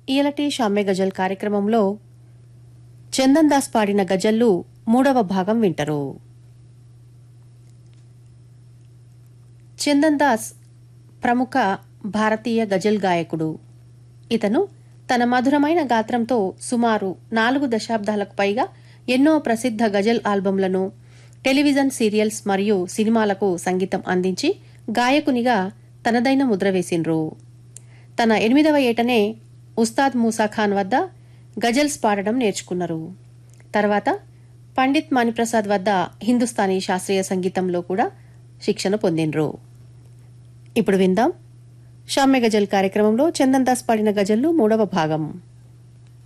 ఇయలటి షామ్య గజల్ కార్యక్రమంలో చందన్ దాస్ పాడిన గజల్లు మూడవ భాగం వింటరు చందన్ దాస్ ప్రముఖ భారతీయ గజల్ గాయకుడు ఇతను తన మధురమైన గాత్రంతో సుమారు నాలుగు దశాబ్దాలకు పైగా ఎన్నో ప్రసిద్ధ గజల్ ఆల్బమ్లను టెలివిజన్ సీరియల్స్ మరియు సినిమాలకు సంగీతం అందించి గాయకునిగా తనదైన ముద్ర వేసిండ్రు తన ఎనిమిదవ ఏటనే ఉస్తాద్ మూసా ఖాన్ వద్ద గజల్స్ పాడడం నేర్చుకున్నారు తర్వాత పండిత్ మాణిప్రసాద్ వద్ద హిందుస్థానీ శాస్త్రీయ సంగీతంలో కూడా శిక్షణ పొందిండ్రు ఇప్పుడు విందాం షామ్య గజల్ కార్యక్రమంలో చందన్ దాస్ పాడిన గజల్లు మూడవ భాగం